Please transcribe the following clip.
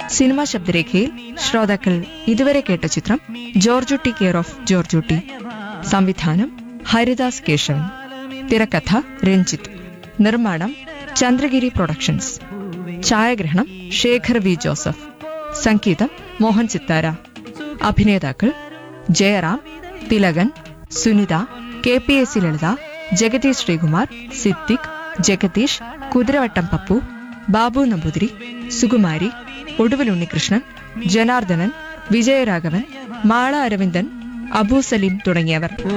cinema ശബ്ദരേഖയിൽ ശ്രോതാക്കൾ ഇതുവരെ കേട്ട ചിത്രം ജോർജുട്ടി കെയർ ഓഫ് ജോർജുട്ടി സംവിധാനം ഹരിദാസ് കേശവൻ തിരക്കഥ രഞ്ജിത്ത് നിർമ്മാണം ചന്ദ്രഗിരി പ്രൊഡക്ഷൻസ് ഛായാഗ്രഹണം ശേഖർ വി ജോസഫ് സംഗീതം മോഹൻ ചിത്താര അഭിനേതാക്കൾ Jayaram Thilakan Sunitha K P S C Lalitha Jagadish Sreekumar Siddique Jagadish Kuthiravattam Pappu Babu Namboothiri Sukumari Oduvil Unnikrishnan Janardhanan Vijayaraghavan Mala Aravindan Abu Saleem തുടങ്ങിയവർ